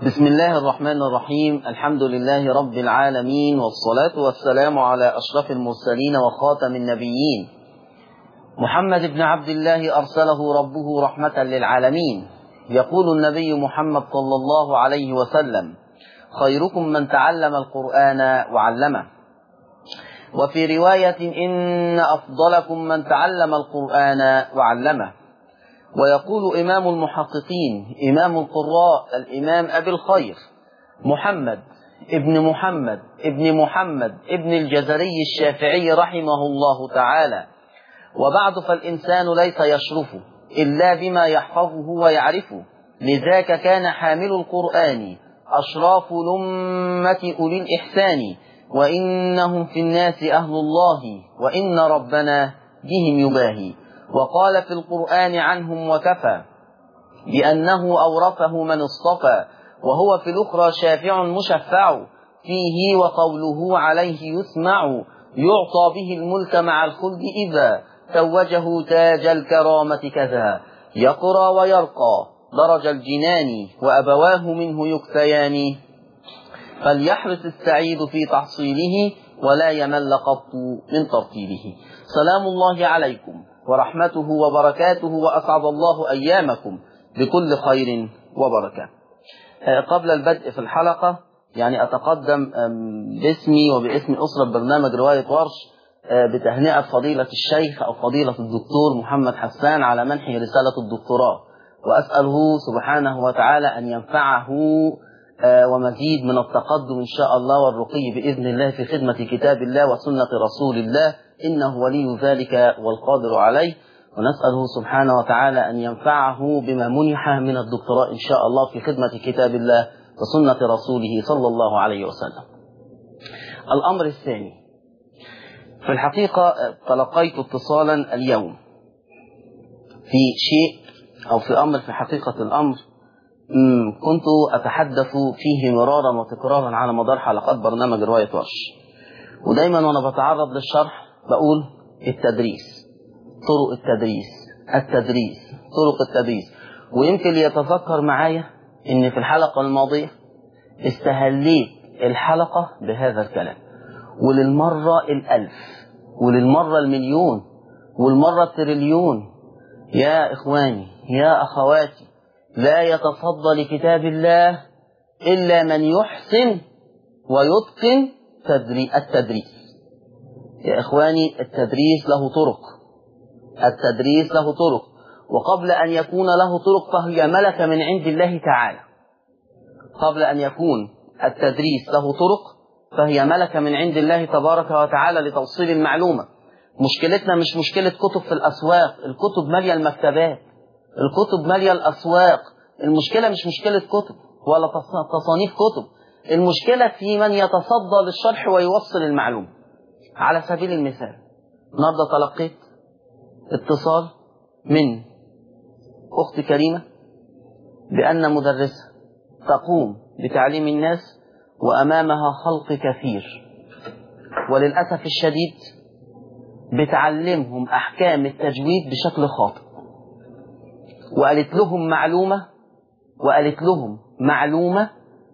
بسم الله الرحمن الرحيم الحمد لله رب العالمين والصلاة والسلام على أشرف المرسلين وخاتم النبيين محمد بن عبد الله أرسله ربه رحمة للعالمين يقول النبي محمد صلى الله عليه وسلم خيركم من تعلم القرآن وعلمه وفي رواية إن أفضلكم من تعلم القرآن وعلمه ويقول إمام المحققين إمام القراء الإمام أبي الخير محمد ابن محمد ابن محمد ابن الجزري الشافعي رحمه الله تعالى وبعد فالإنسان ليس يشرف إلا بما يحفظه ويعرفه لذاك كان حامل القرآن أشراف لمة أولي الإحسان وإنهم في الناس أهل الله وإن ربنا بهم يباهي وقال في القرآن عنهم وكفى بأنه أورثه من اصطفى وهو في الأخرى شافع مشفع فيه وقوله عليه يسمع يعطى به الملك مع الخلد إذا توجه تاج الكرامة كذا يقرى ويرقى درج الجنان وأبواه منه يكتيان فليحرص السعيد في تحصيله ولا يمل قط من ترتيله سلام الله عليكم ورحمته وبركاته وأسعد الله أيامكم بكل خير وبركة قبل البدء في الحلقة يعني أتقدم باسمي وباسم أسرة برنامج رواية ورش بتهنئة فضيلة الشيخ أو فضيلة الدكتور محمد حسان على منحه رسالة الدكتوراه وأسأله سبحانه وتعالى أن ينفعه ومزيد من التقدم إن شاء الله والرقي بإذن الله في خدمة كتاب الله وسنة رسول الله إنه ولي ذلك والقادر عليه ونسأله سبحانه وتعالى أن ينفعه بما منح من الدكتوراه إن شاء الله في خدمة كتاب الله وسنة رسوله صلى الله عليه وسلم الأمر الثاني في الحقيقة تلقيت اتصالا اليوم في شيء أو في أمر في حقيقة الأمر كنت أتحدث فيه مرارا وتكرارا على مدار حلقات برنامج رواية ورش ودايما وأنا بتعرض للشرح بقول التدريس طرق التدريس التدريس طرق التدريس ويمكن يتذكر معايا ان في الحلقة الماضية استهليت الحلقة بهذا الكلام وللمرة الألف وللمرة المليون والمرة التريليون يا إخواني يا أخواتي لا يتصدى لكتاب الله إلا من يحسن ويتقن التدريس يا إخواني التدريس له طرق التدريس له طرق وقبل أن يكون له طرق فهي ملكة من عند الله تعالى قبل أن يكون التدريس له طرق فهي ملكة من عند الله تبارك وتعالى لتوصيل المعلومة مشكلتنا مش مشكلة كتب في الأسواق الكتب مالية المكتبات الكتب مالية الأسواق المشكلة مش مشكلة كتب ولا تصانيف كتب المشكلة في من يتصدى للشرح ويوصل المعلومة على سبيل المثال النهارده تلقيت اتصال من أخت كريمة بأن مدرسة تقوم بتعليم الناس وأمامها خلق كثير وللأسف الشديد بتعلمهم أحكام التجويد بشكل خاطئ وقالت لهم معلومة وقالت لهم معلومة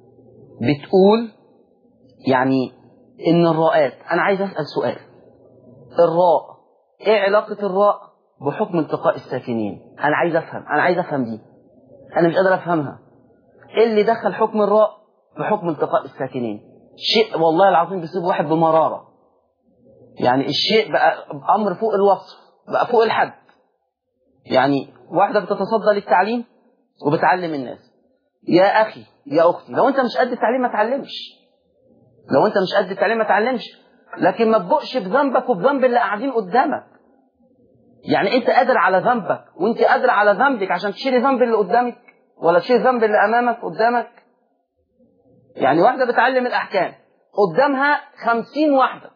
بتقول يعني ان الراءات انا عايز اسال سؤال الراء ايه علاقه الراء بحكم التقاء الساكنين انا عايز افهم انا عايز افهم دي انا مش قادر افهمها ايه اللي دخل حكم الراء بحكم التقاء الساكنين شيء والله العظيم بيصيب واحد بمراره يعني الشيء بقى امر فوق الوصف بقى فوق الحد يعني واحده بتتصدى للتعليم وبتعلم الناس يا اخي يا اختي لو انت مش قد التعليم ما تعلمش لو انت مش قد التعليم ما تعلمش لكن ما تبقش بذنبك وبذنب اللي قاعدين قدامك يعني انت قادر على ذنبك وانت قادر على ذنبك عشان تشيلي ذنب اللي قدامك ولا تشيلي ذنب اللي امامك قدامك يعني واحده بتعلم الاحكام قدامها خمسين واحده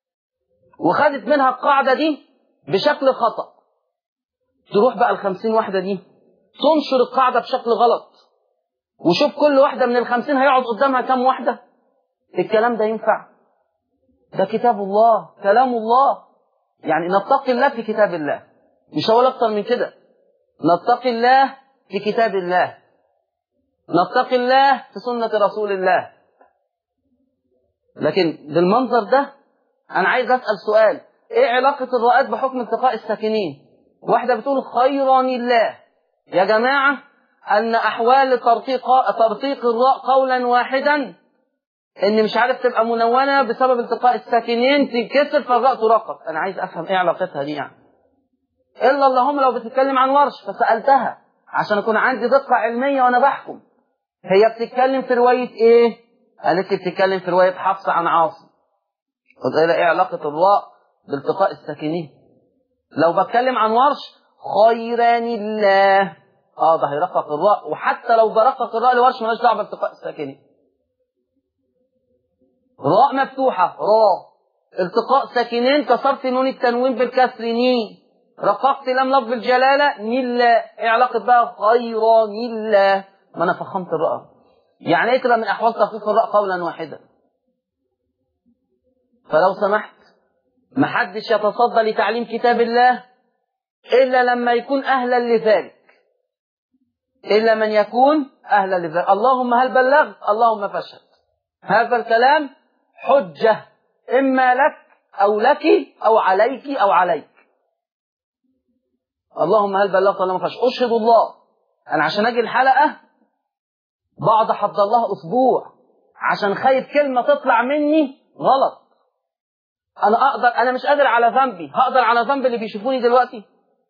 وخدت منها القاعده دي بشكل خطا تروح بقى الخمسين واحده دي تنشر القاعده بشكل غلط وشوف كل واحده من الخمسين هيقعد قدامها كام واحده الكلام ده ينفع ده كتاب الله كلام الله يعني نتقي الله في كتاب الله مش هقول اكتر من كده نتقي الله في كتاب الله نتقي الله في سنة رسول الله لكن بالمنظر ده أنا عايز أسأل سؤال إيه علاقة الرؤات بحكم التقاء الساكنين واحدة بتقول خيرا الله يا جماعة أن أحوال ترقيق ترقيق الراء قولا واحدا إن مش عارف تبقى منونة بسبب التقاء الساكنين تنكسر فالراء ترقق أنا عايز أفهم إيه علاقتها دي يعني إلا اللهم لو بتتكلم عن ورش فسألتها عشان أكون عندي دقة علمية وأنا بحكم هي بتتكلم في رواية إيه؟ قالت لي بتتكلم في رواية حفص عن عاصم قلت لها إيه علاقة الراء بالتقاء الساكنين؟ لو بتكلم عن ورش خيرا الله اه ده هيرقق الراء وحتى لو برقق الراء لورش مالهاش دعوه بالتقاء الساكنين راء مفتوحه راء التقاء ساكنين كسرت نون التنوين بالكسر ني رققت لم لفظ الجلاله نلا ايه علاقه بقى خيرا نلا ما انا فخمت الراء يعني ايه تبقى من احوال تخفيف الراء قولا واحدا فلو سمحت محدش يتصدى لتعليم كتاب الله إلا لما يكون أهلا لذلك إلا من يكون أهلا لذلك اللهم هل بلغت اللهم فاشهد هذا الكلام حجة إما لك أو لك أو عليك أو عليك اللهم هل بلغت اللهم فاشهد أشهد الله أنا عشان أجي الحلقة بعض حفظ الله أسبوع عشان خايف كلمة تطلع مني غلط أنا أقدر أنا مش قادر على ذنبي هقدر على ذنب اللي بيشوفوني دلوقتي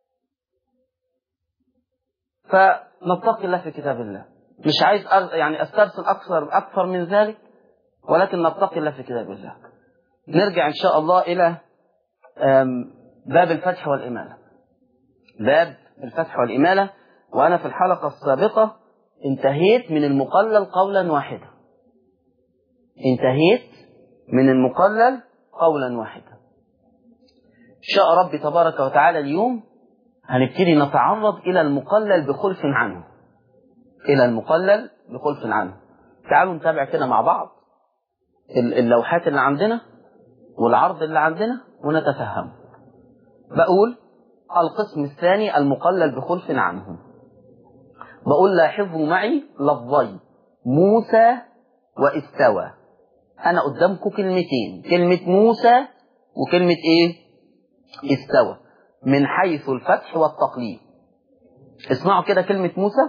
فنتقي الله في كتاب الله مش عايز أر... يعني استرسل اكثر اكثر من ذلك ولكن نتقي الله في كتاب الله نرجع ان شاء الله الى باب الفتح والاماله باب الفتح والاماله وانا في الحلقه السابقه انتهيت من المقلل قولا واحدا انتهيت من المقلل قولا واحدا شاء ربي تبارك وتعالى اليوم هنبتدي نتعرض إلى المقلل بخلف عنه إلى المقلل بخلف عنه تعالوا نتابع كده مع بعض اللوحات اللي عندنا والعرض اللي عندنا ونتفهم بقول القسم الثاني المقلل بخلف عنه بقول لاحظوا معي لفظي موسى واستوى أنا قدامكم كلمتين كلمة موسى وكلمة إيه استوى من حيث الفتح والتقليد اسمعوا كده كلمة موسى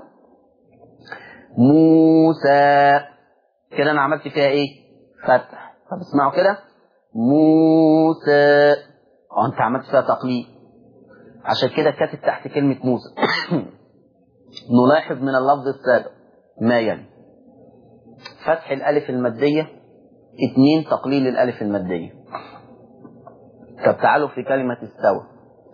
موسى كده أنا عملت فيها إيه فتح طب اسمعوا كده موسى اه أنت عملت فيها تقليد عشان كده كاتب تحت كلمة موسى نلاحظ من اللفظ السابق ما يلي فتح الألف المادية اثنين تقليل الألف المادية طب تعالوا في كلمة استوى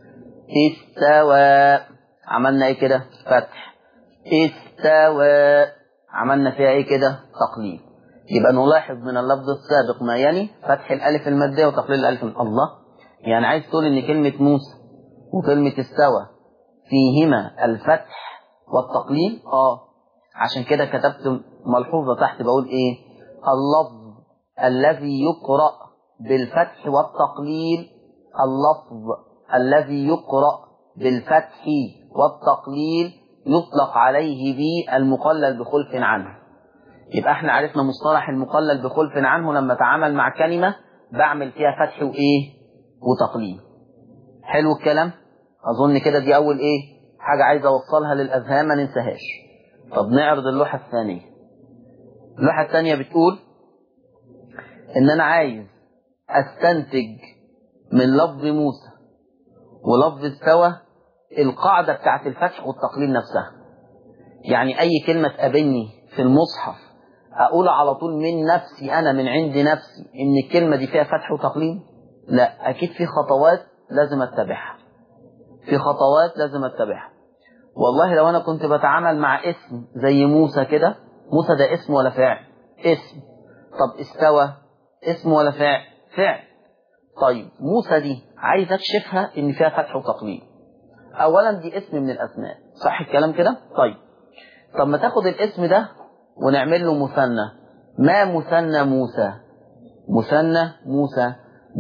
استوى عملنا ايه كده فتح استوى عملنا فيها ايه كده تقليل يبقى نلاحظ من اللفظ السابق ما يلي فتح الالف الماديه وتقليل الالف من الله يعني عايز تقول ان كلمه موسى وكلمه استوى فيهما الفتح والتقليل اه عشان كده كتبت ملحوظه تحت بقول ايه اللفظ الذي يقرا بالفتح والتقليل اللفظ الذي يقرأ بالفتح والتقليل يطلق عليه به المقلل بخلف عنه يبقى احنا عرفنا مصطلح المقلل بخلف عنه لما اتعامل مع كلمة بعمل فيها فتح وايه وتقليل حلو الكلام اظن كده دي اول ايه حاجة عايز اوصلها للاذهان ما ننساهاش طب نعرض اللوحة الثانية اللوحة الثانية بتقول ان انا عايز استنتج من لفظ موسى ولفظ استوى القاعدة بتاعت الفتح والتقليل نفسها يعني أي كلمة تقابلني في المصحف أقول على طول من نفسي أنا من عند نفسي إن الكلمة دي فيها فتح وتقليل لا أكيد في خطوات لازم أتبعها في خطوات لازم أتبعها والله لو أنا كنت بتعامل مع اسم زي موسى كده موسى ده اسم ولا فعل اسم طب استوى اسم ولا فعل فعل طيب موسى دي عايز اكشفها ان فيها فتح وتقليل اولا دي اسم من الاسماء صح الكلام كده طيب طب ما تاخد الاسم ده ونعمل له مثنى ما مثنى موسى مثنى موسى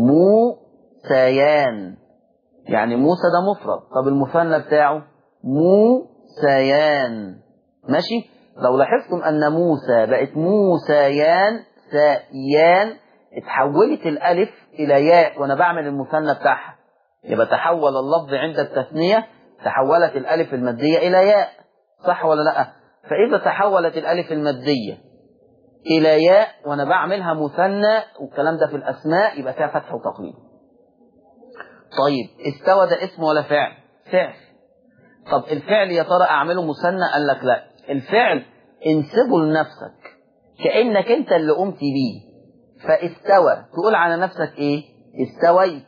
موسيان يعني موسى ده مفرد طب المثنى بتاعه موسيان ماشي لو لاحظتم أن موسى بقت موسيان سائيان اتحولت الألف إلى ياء وأنا بعمل المثنى بتاعها يبقى تحول اللفظ عند التثنية تحولت الألف المادية إلى ياء صح ولا لا فإذا تحولت الألف المادية إلى ياء وأنا بعملها مثنى والكلام ده في الأسماء يبقى فيها فتح وتقليد طيب استوى ده اسم ولا فعل فعل طب الفعل يا ترى أعمله مثنى قال لك لا الفعل انسبه لنفسك كأنك أنت اللي قمت بيه فاستوى تقول على نفسك إيه استويت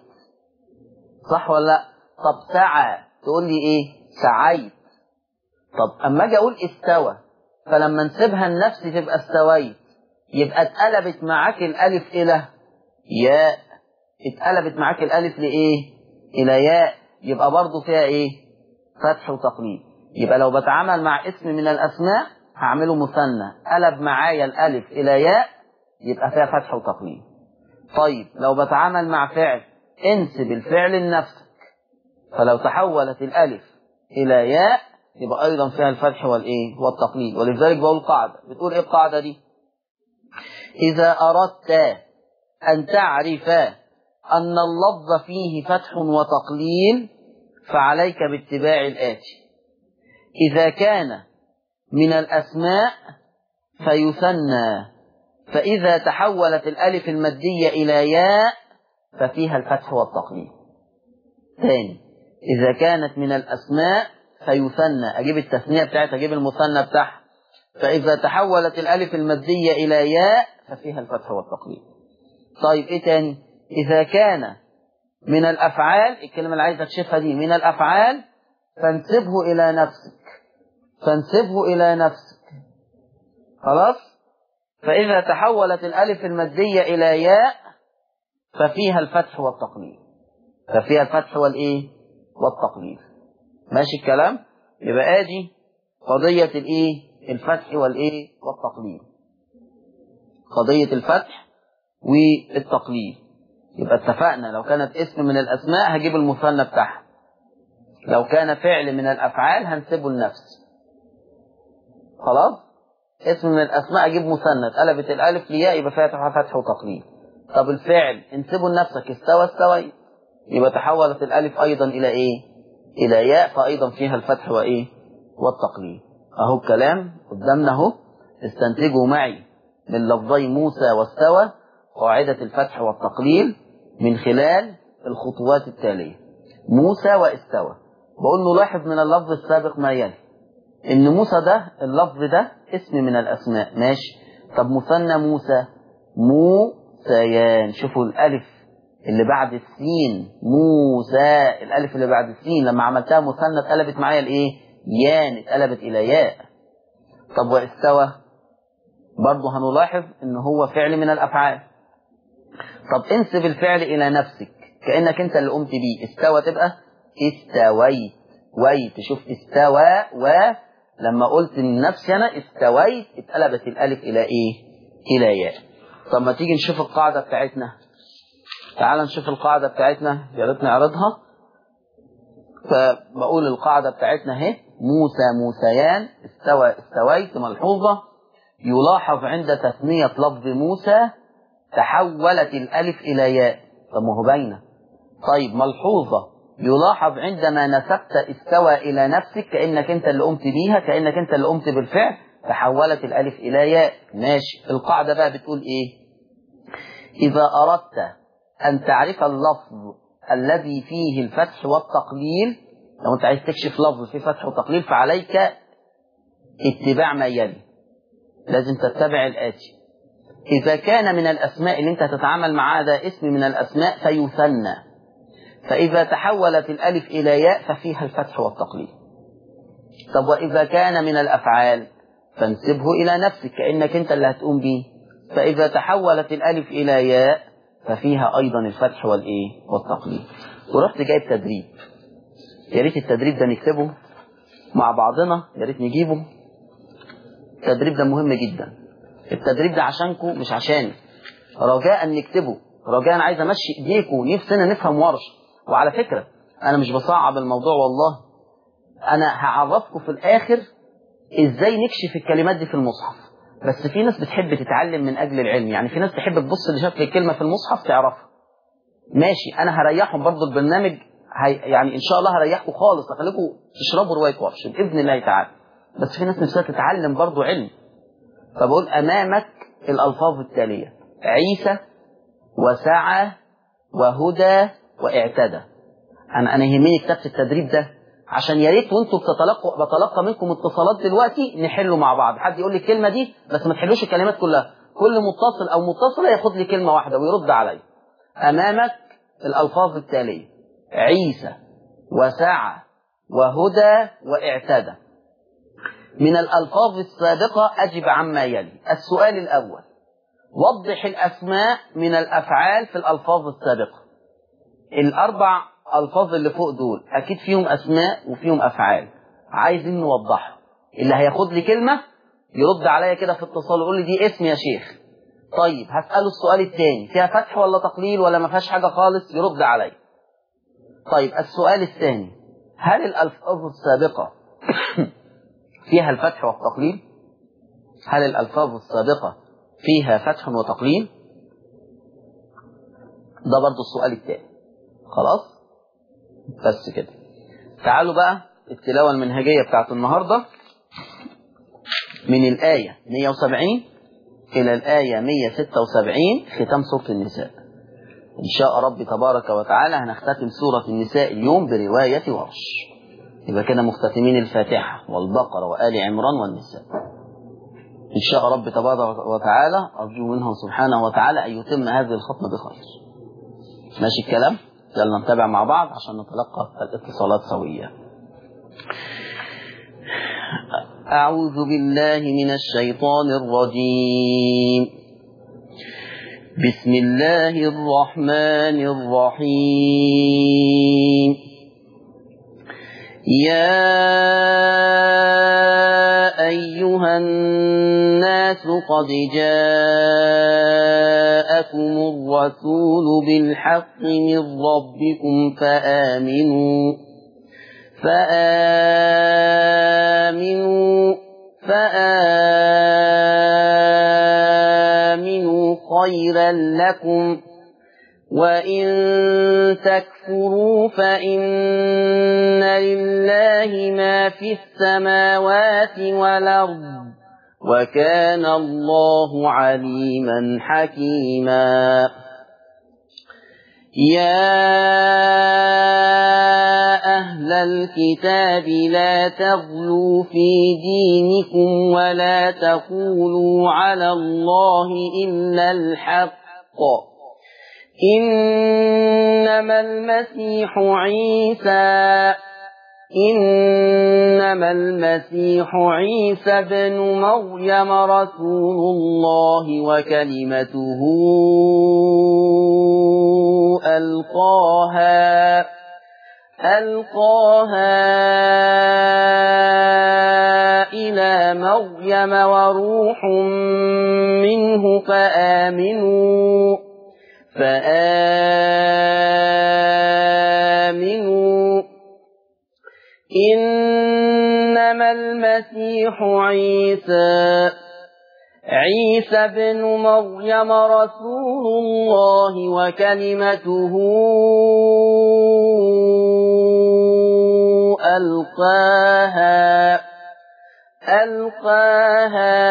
صح ولا لا طب سعى تقول لي إيه سعيت طب أما أجي أقول استوى فلما نسيبها النفس تبقى استويت يبقى اتقلبت معاك الألف إلى ياء اتقلبت معاك الألف لإيه إلى ياء يبقى برضو فيها إيه فتح وتقليد يبقى لو بتعامل مع اسم من الأسماء هعمله مثنى قلب معايا الألف إلى ياء يبقى فيها فتح وتقليد طيب لو بتعامل مع فعل انسب الفعل لنفسك فلو تحولت الألف إلى ياء يبقى أيضا فيها الفتح والإيه والتقليد ولذلك بقول قاعدة بتقول إيه القاعدة دي إذا أردت أن تعرف أن اللفظ فيه فتح وتقليل فعليك باتباع الآتي إذا كان من الأسماء فيثنى فإذا تحولت الألف المادية إلى ياء ففيها الفتح والتقليل ثاني إذا كانت من الأسماء فيثنى أجيب التثنية بتاعتها أجيب المثنى بتاعها فإذا تحولت الألف المادية إلى ياء ففيها الفتح والتقليل طيب إيه تاني إذا كان من الأفعال الكلمة اللي عايزة تشوفها دي من الأفعال فانسبه إلى نفسك فانسبه إلى نفسك خلاص فإذا تحولت الألف المادية إلى ياء ففيها الفتح والتقليل ففيها الفتح والإيه والتقليل ماشي الكلام يبقى ادي قضية الايه الفتح والايه والتقليل قضية الفتح والتقليل يبقى اتفقنا لو كانت اسم من الاسماء هجيب المثنى بتاعها لو كان فعل من الافعال هنسيبه لنفس خلاص اسم من الاسماء اجيب مثنى اتقلبت الالف لياء يبقى فيها فتح وتقليل طب الفعل انسبه لنفسك استوى استويت يبقى تحولت الالف ايضا الى ايه إلى ياء فأيضا فيها الفتح وإيه والتقليل أهو الكلام قدامنا أهو استنتجوا معي من لفظي موسى واستوى قاعدة الفتح والتقليل من خلال الخطوات التالية موسى واستوى بقول نلاحظ من اللفظ السابق ما يلي إن موسى ده اللفظ ده اسم من الأسماء ماشي طب مثنى موسى موسيان شوفوا الألف اللي بعد السين موسى الالف اللي بعد السين لما عملتها مثنى اتقلبت معايا الايه يان اتقلبت الى ياء طب واستوى برضه هنلاحظ ان هو فعل من الافعال طب انسب الفعل الى نفسك كانك انت اللي قمت بيه استوى تبقى استويت ويت شوف استوى و لما قلت لنفسي انا استويت اتقلبت الالف الى ايه الى ياء طب ما تيجي نشوف القاعده بتاعتنا تعال نشوف القاعدة بتاعتنا يا ريت نعرضها فبقول القاعدة بتاعتنا اهي موسى موسيان استوى استويت ملحوظة يلاحظ عند تثنية لفظ موسى تحولت الألف إلى ياء طب ما هو باينة طيب ملحوظة يلاحظ عندما نسبت استوى إلى نفسك كأنك أنت اللي قمت بيها كأنك أنت اللي قمت بالفعل تحولت الألف إلى ياء ماشي القاعدة بقى بتقول إيه إذا أردت أن تعرف اللفظ الذي فيه الفتح والتقليل لو أنت عايز تكشف لفظ فيه فتح وتقليل فعليك اتباع ما يلي لازم تتبع الآتي إذا كان من الأسماء اللي أنت تتعامل معاه ده اسم من الأسماء فيثنى فإذا تحولت الألف إلى ياء ففيها الفتح والتقليل طب وإذا كان من الأفعال فانسبه إلى نفسك كأنك أنت اللي هتقوم به فإذا تحولت الألف إلى ياء ففيها أيضا الفتح والإيه والتقليل ورحت جايب تدريب يا ريت التدريب ده نكتبه مع بعضنا يا ريت نجيبه التدريب ده مهم جدا التدريب ده عشانكم مش عشاني رجاء نكتبه رجاء عايز امشي ايديكم نفسنا نفهم ورش وعلى فكره انا مش بصعب الموضوع والله انا هعرفكم في الاخر ازاي نكشف الكلمات دي في المصحف بس في ناس بتحب تتعلم من اجل العلم يعني في ناس تحب تبص لشكل الكلمه في المصحف تعرفها ماشي انا هريحهم برضو البرنامج هي يعني ان شاء الله هريحكم خالص هخليكم تشربوا روايه ورش باذن الله تعالى بس في ناس نفسها تتعلم برضو علم فبقول امامك الالفاظ التاليه عيسى وسعى وهدى واعتدى انا انا يهمني كتابه التدريب ده عشان يا ريت وانتوا بتتلقوا بتلقى منكم اتصالات دلوقتي نحله مع بعض حد يقول لي الكلمه دي بس ما تحلوش الكلمات كلها كل متصل او متصله ياخد لي كلمه واحده ويرد عليا امامك الالفاظ التاليه عيسى وسعى وهدى واعتدى من الالفاظ السابقه اجب عما يلي السؤال الاول وضح الاسماء من الافعال في الالفاظ السابقه الاربع الفاظ اللي فوق دول اكيد فيهم اسماء وفيهم افعال عايزين نوضحها اللي هياخد لي كلمه يرد عليا كده في اتصال يقول لي دي اسم يا شيخ طيب هساله السؤال الثاني فيها فتح ولا تقليل ولا ما فيهاش حاجه خالص يرد عليا طيب السؤال الثاني هل الالفاظ السابقه فيها الفتح والتقليل هل الالفاظ السابقه فيها فتح وتقليل ده برضو السؤال الثاني خلاص بس كده تعالوا بقى التلاوة المنهجية بتاعت النهاردة من الآية 170 إلى الآية 176 ختام سورة النساء إن شاء رب تبارك وتعالى هنختتم سورة النساء اليوم برواية ورش يبقى كده مختتمين الفاتحة والبقرة وآل عمران والنساء إن شاء رب تبارك وتعالى أرجو منه سبحانه وتعالى أن يتم هذه الخطبة بخير ماشي الكلام؟ يلا نتابع مع بعض عشان نتلقى الاتصالات سوية أعوذ بالله من الشيطان الرجيم بسم الله الرحمن الرحيم يا أيها الناس قد جاءكم الرسول بالحق من ربكم فآمنوا فآمنوا فآمنوا خيرا لكم وإن تكفروا فإن لله ما في السماوات والأرض وكان الله عليما حكيما يا أهل الكتاب لا تغلوا في دينكم ولا تقولوا على الله إلا الحق إنما المسيح عيسى إنما المسيح عيسى بن مريم رسول الله وكلمته ألقاها ألقاها إلى مريم وروح منه فآمنوا فآمنوا إنما المسيح عيسى عيسى بن مريم رسول الله وكلمته ألقاها ألقاها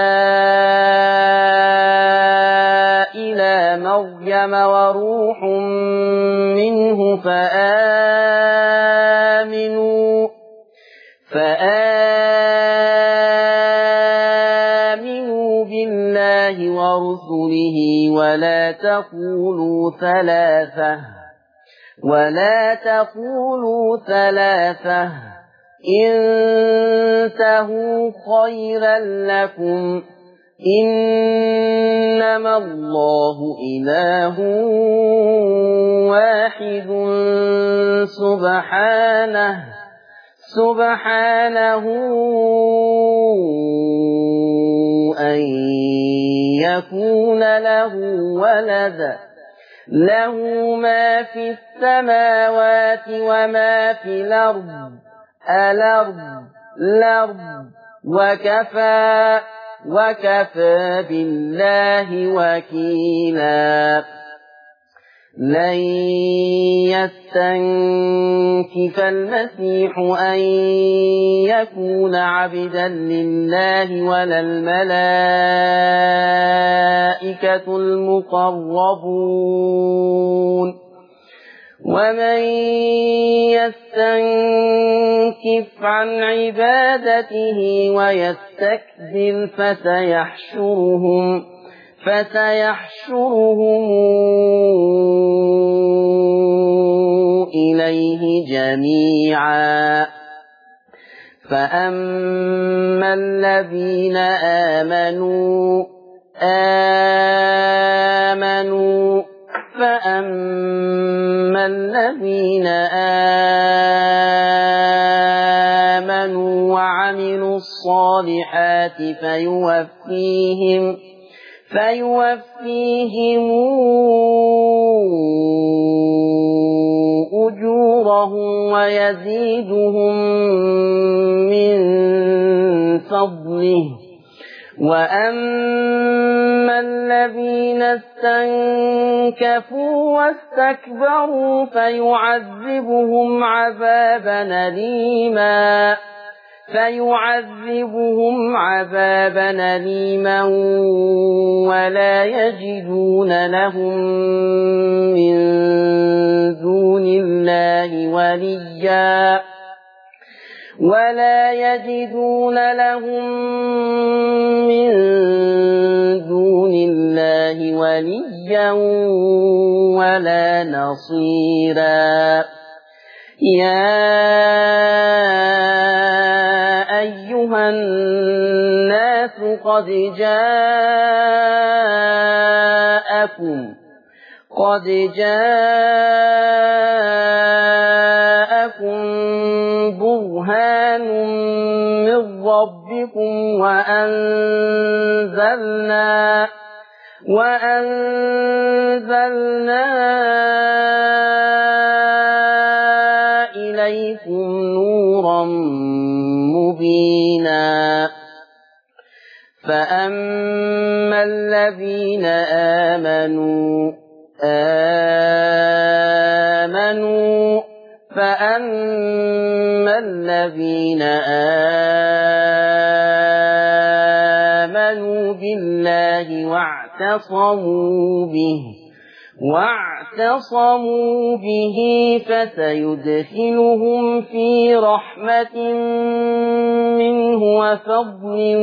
إلى مريم وروح منه فآمنوا فآمنوا بالله ورسله ولا تقولوا ثلاثة ولا تقولوا ثلاثة انتهوا خيرا لكم إنما الله إله واحد سبحانه سبحانه أن يكون له ولد له ما في السماوات وما في الأرض الأرض الأرض وكفى وكفى بالله وكيلا لن يستنكف المسيح أن يكون عبدا لله ولا الملائكة المقربون ومن يستنكف عن عبادته ويستكبر فسيحشرهم فسيحشرهم إليه جميعا فأما الذين آمنوا آمنوا فأما الذين آمنوا وعملوا الصالحات فيوفيهم فيوفيهم أجورهم ويزيدهم من فضله وأما الذين استنكفوا واستكبروا فيعذبهم عذابا أليما فيعذبهم عذابا أليما ولا يجدون لهم من دون الله وليا ولا يجدون لهم من دون الله وليا ولا نصيرا يا أيها الناس قد جاءكم قد جاءكم برهان من ربكم وأنزلنا وأنزلنا إليكم نورا مبينا فأما الذين آمنوا آمنوا فأما الذين آمنوا بالله واعتصموا به واعتصموا به فسيدخلهم في رحمة منه وفضل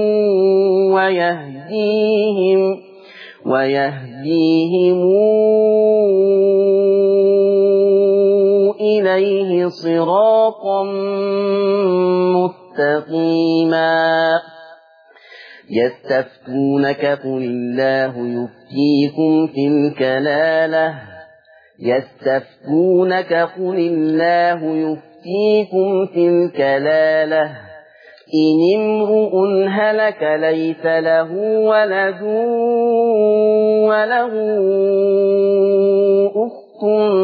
ويهديهم ويهديهم إليه صراطا مستقيما يستفتونك قل الله يفتيكم في الكلالة يستفتونك قل الله يفتيكم في الكلالة إن امرؤ هلك ليس له ولد وله أخت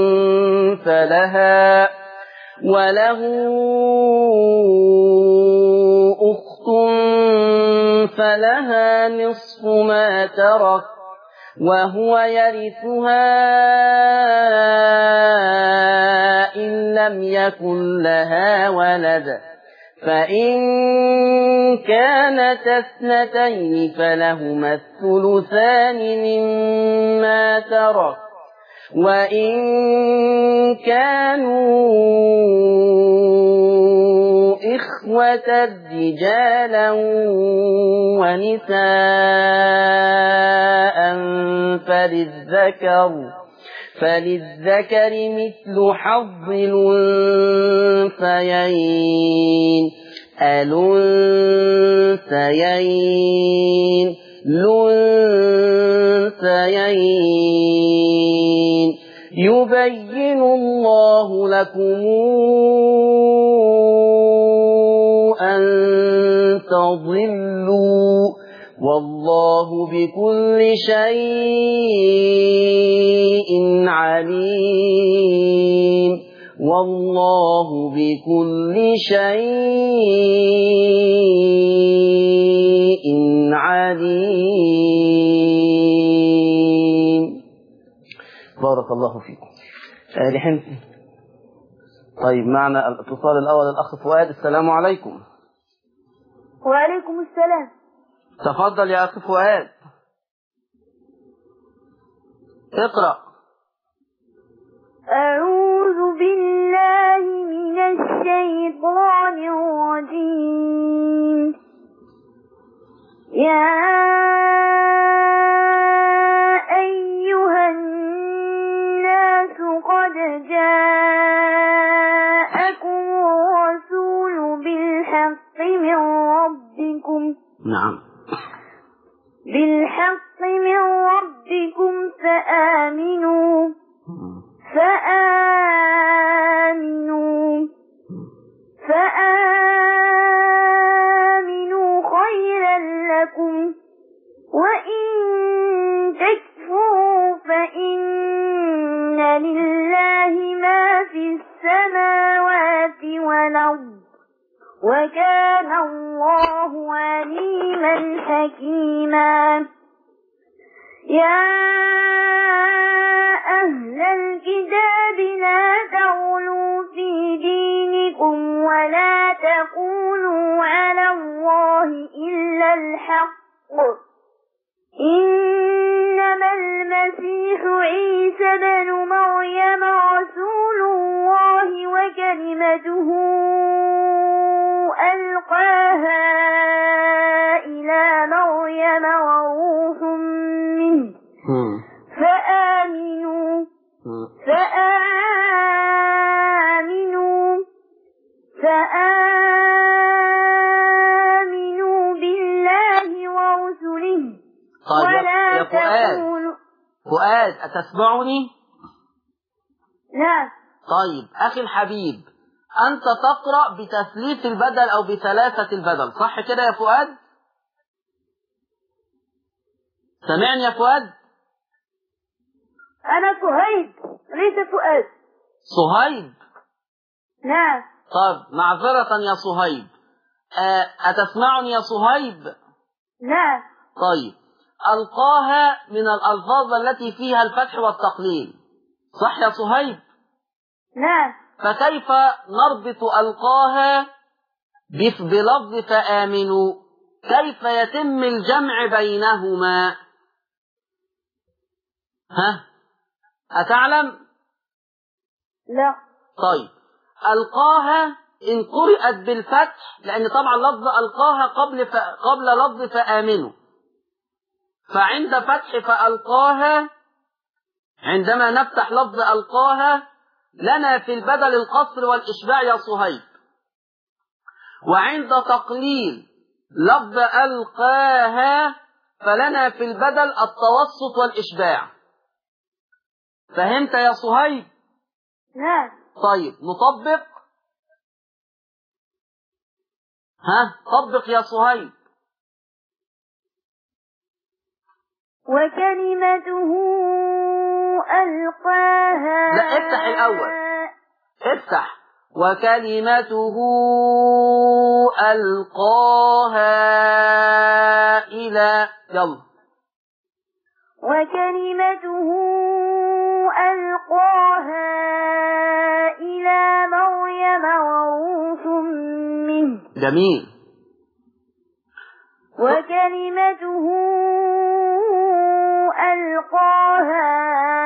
فلها وله أخت فلها نصف ما ترك وهو يرثها إن لم يكن لها ولد فإن كانت اثنتين فلهما الثلثان مما ترك وإن كانوا إخوة رجالا ونساء فللذكر فللذكر مثل حظ الأنثيين الأنثيين الأنثيين يبين الله لكم أن تضلوا والله بكل شيء عليم والله بكل شيء عليم بارك الله فيكم آه، لحن طيب معنا الاتصال الأول الأخ فؤاد السلام عليكم وعليكم السلام تفضل يا أخي فؤاد اقرأ أعوذ بالله من الشيطان الرجيم يا أيها الناس قد جاءكم الرسول بالحق من ربكم نعم بالحق من ربكم فآمنوا فآمنوا فآمنوا خيرا لكم وإن تكفروا فإن لله ما في السماوات والأرض وكان الله عليما حكيما يا أهل الكتاب لا تغلوا في دينكم ولا تقولوا على الله إلا الحق إنما المسيح عيسى بن مريم رسول الله وكلمته ألقاها إلى مريم وروح منه فآمنوا فآمنوا فآمنوا بالله ورسله طيب يا- ولا يا فؤاد تقولوا فؤاد أتسمعني نعم طيب أخي الحبيب أنت تقرأ بتثليث البدل أو بثلاثة البدل صح كده يا فؤاد سمعني يا فؤاد أنا صهيب ليس فؤاد صهيب نعم طيب معذرة يا صهيب آه، أتسمعني يا صهيب نعم طيب ألقاها من الألفاظ التي فيها الفتح والتقليل صح يا صهيب نعم فكيف نربط ألقاها بف- بلفظ فآمنوا كيف يتم الجمع بينهما ها أتعلم لا طيب ألقاها إن قرأت بالفتح لأن طبعا لفظ ألقاها قبل ف... قبل لفظ فآمنوا فعند فتح فألقاها عندما نفتح لفظ ألقاها لنا في البدل القصر والإشباع يا صهيب وعند تقليل لفظ ألقاها فلنا في البدل التوسط والإشباع فهمت يا صهيب نعم طيب نطبق ها طبق يا صهيب وكلمته ألقاها لا، افتح الأول. افتح وكلمته ألقاها إلى يلا وكلمته ألقاها إلى مريم وروح منه جميل وكلمته ألقاها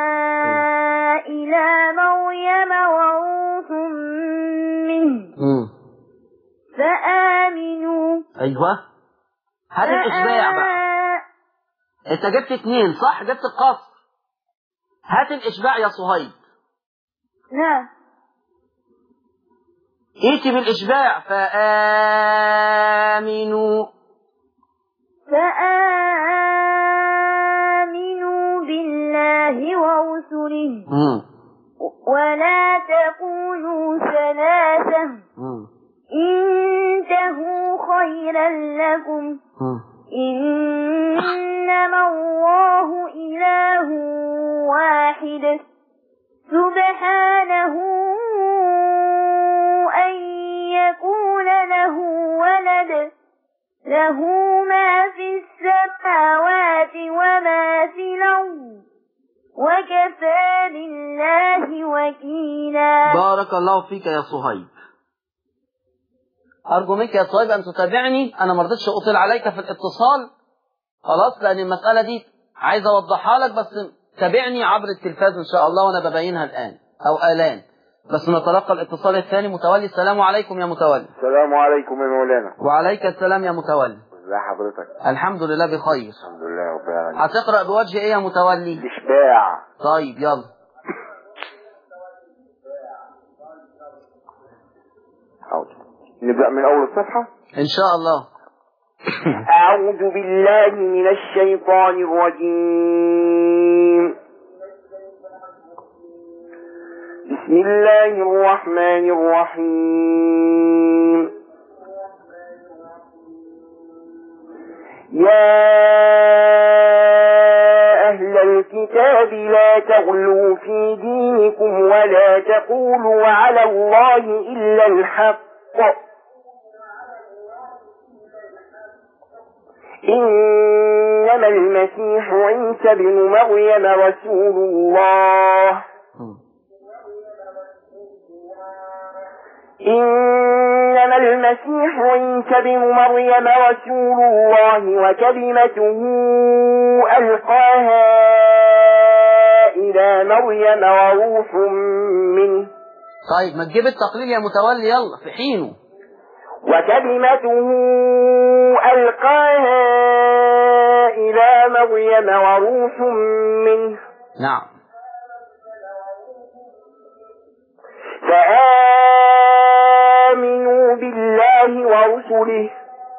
إلى مريم وروح منه مم. فآمنوا أيوه هات الإشباع بقى فآ- أنت جبت اتنين صح جبت القصر هات الإشباع يا صهيب نعم ائتي بالإشباع فآمنوا فآمنوا بالله ورسله مم. ولا تقولوا ثلاثة مم. انتهوا خيرا لكم مم. إنما الله إله واحد سبحانه له ما في السماوات وما في الأرض وكفى بالله وكيلا بارك الله فيك يا صهيب أرجو منك يا صهيب أن تتابعني أنا ما رضيتش أطيل عليك في الاتصال خلاص لأن المسألة دي عايز أوضحها لك بس تابعني عبر التلفاز إن شاء الله وأنا ببينها الآن أو آلان بس نتلقى الاتصال الثاني متولي السلام عليكم يا متولي السلام عليكم يا مولانا وعليك السلام يا متولي ازي حضرتك الحمد لله بخير الحمد لله رب العالمين هتقرأ بوجه إيه يا متولي الاشباع طيب يلا حاضر نبدأ من أول الصفحة إن شاء الله أعوذ بالله من الشيطان الرجيم بسم الله الرحمن الرحيم يا أهل الكتاب لا تغلوا في دينكم ولا تقولوا على الله إلا الحق إنما المسيح عيسى بن مريم رسول الله إنما المسيح عيسى بن مريم رسول الله وكلمته ألقاها إلى مريم وروح منه طيب ما تجيب التقليل يا متولي يلا في حينه وكلمته ألقاها إلى مريم وروح منه نعم فآمنوا بالله ورسله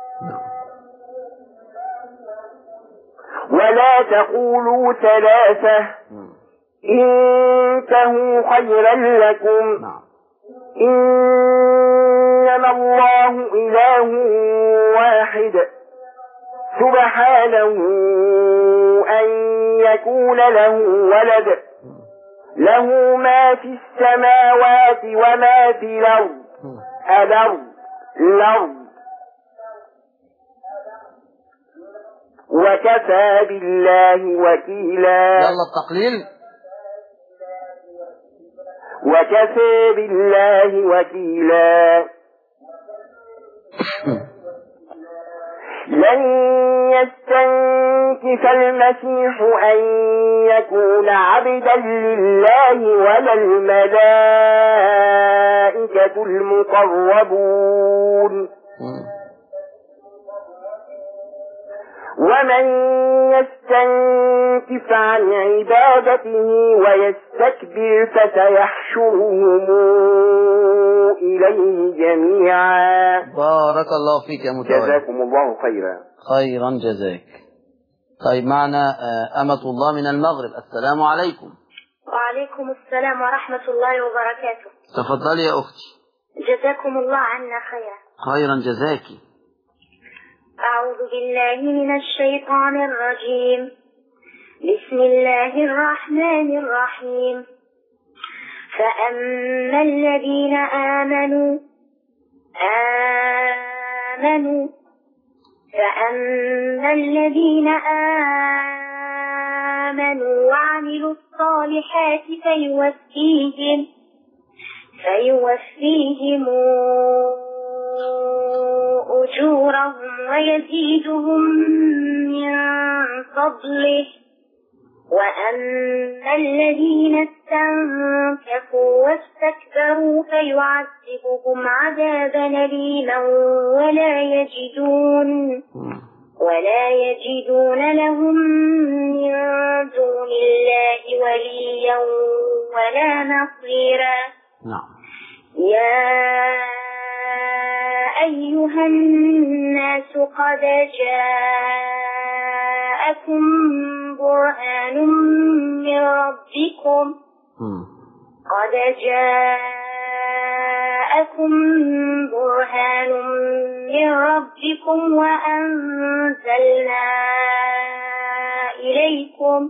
ولا تقولوا ثلاثة انتهوا خيرا لكم نعم إنما الله إله واحد سبحانه أن يكون له ولد له ما في السماوات وما في الأرض الأرض الأرض وكفى بالله وكيلا يلا التقليل وكفى بالله وكيلا لن يستنكف المسيح أن يكون عبدا لله ولا الملائكة المقربون ومن يستنكف عن عبادته ويستكبر فسيحشرهم إليه جميعا بارك الله فيك يا متولي جزاكم الله خيرا خيرا جزاك طيب معنا آه، أمة الله من المغرب السلام عليكم وعليكم السلام ورحمة الله وبركاته تفضلي يا أختي جزاكم الله عنا خيرا خيرا جزاكي أعوذ بالله من الشيطان الرجيم بسم الله الرحمن الرحيم فأما الذين آمنوا آمنوا فأما الذين آمنوا وعملوا الصالحات فيوفيهم فيوفيهم أجورهم ويزيدهم من فضله وأما الذين استنكفوا واستكبروا فيعذبهم عذابا أليما ولا يجدون ولا يجدون لهم من دون الله وليا ولا نصيرا نعم يا أيها الناس قد جاءكم برهان من ربكم مم. قد جاءكم برهان من ربكم وأنزلنا إليكم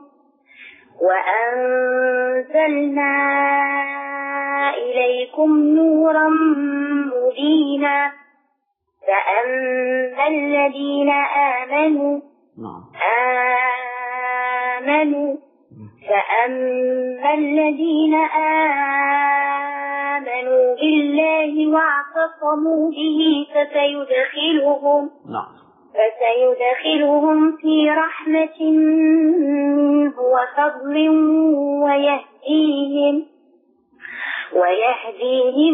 وأنزلنا إليكم نورا مبينا فأما الذين آمنوا نعم آمنوا فأما الذين آمنوا بالله واعتصموا به فسيدخلهم نعم فسيدخلهم في رحمة منه وفضل ويهديهم ويهديهم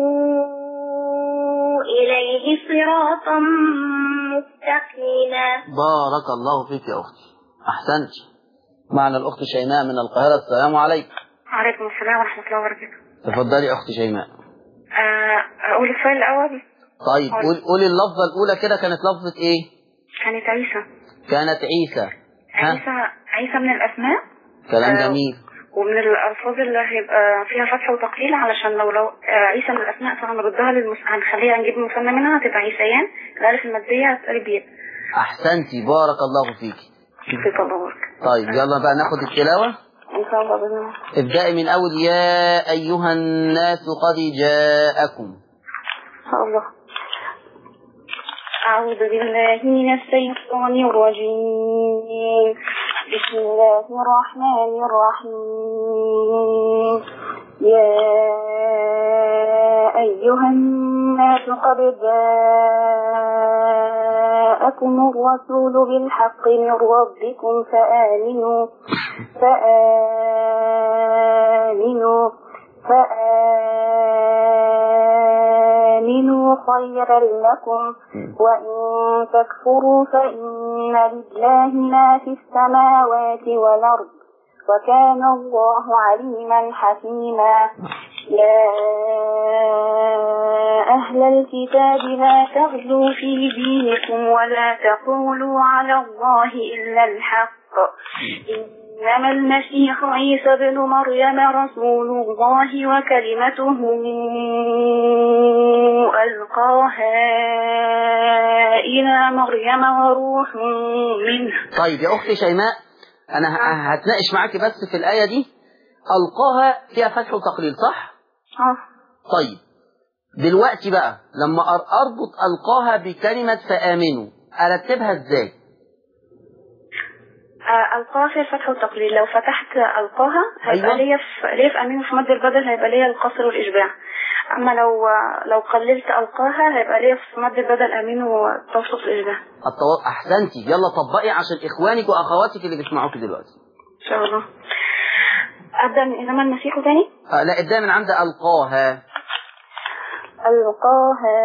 إليه صراطا مستقيما بارك الله فيك يا أختي أحسنت معنا الأخت شيماء من القاهرة السلام عليكم وعليكم السلام ورحمة الله وبركاته تفضلي أختي شيماء أقول السؤال الأول طيب قول قولي اللفظة الأولى كده كانت لفظة إيه؟ كانت عيسى كانت عيسى ها عيسى عيسى من الأسماء كلام آه، جميل ومن الألفاظ اللي هيبقى فيها فتح وتقليل علشان لو لو آه، عيسى من الأسماء فهنردها للمس... هنخليها نجيب المثنى منها هتبقى عيسيان الألف المادية هتقلب ياء أحسنتي بارك الله فيك فيك الله بارك طيب يلا بقى ناخد التلاوة إن شاء الله بإذن الله ابدأي من أول يا أيها الناس قد جاءكم إن شاء الله أعوذ بالله من الشيطان الرجيم بسم الله الرحمن الرحيم يا أيها الناس قد جاءكم الرسول بالحق من ربكم فآمنوا فآمنوا فآمنوا خيرا لكم وإن تكفروا فإن لله ما في السماوات والأرض وكان الله عليما حكيما يا أهل الكتاب لا تغلوا في دينكم ولا تقولوا على الله إلا الحق إنما المسيح عيسى بن مريم رسول الله وكلمته ألقاها إلى مريم وروح منه طيب يا أختي شيماء أنا ه- هتناقش معاكي بس في الآية دي ألقاها فيها فتح وتقليل صح؟ آه. طيب دلوقتي بقى لما أر- أربط ألقاها بكلمة فآمنوا أرتبها إزاي؟ آه، ألقاها فيها الفتح والتقليل لو فتحت ألقاها هيبقى أيوة. ليا في ليا في أمين في مد البدل هيبقى ليا القصر والإشباع أما لو لو قللت ألقاها هيبقى ليا في مد البدل أمين وتوسط الإشباع الطو... أحسنتي يلا طبقي عشان إخوانك وأخواتك اللي بيسمعوك دلوقتي إن شاء الله أبدأ من إنما المسيح تاني آه لا ابدأ من عند ألقاها ألقاها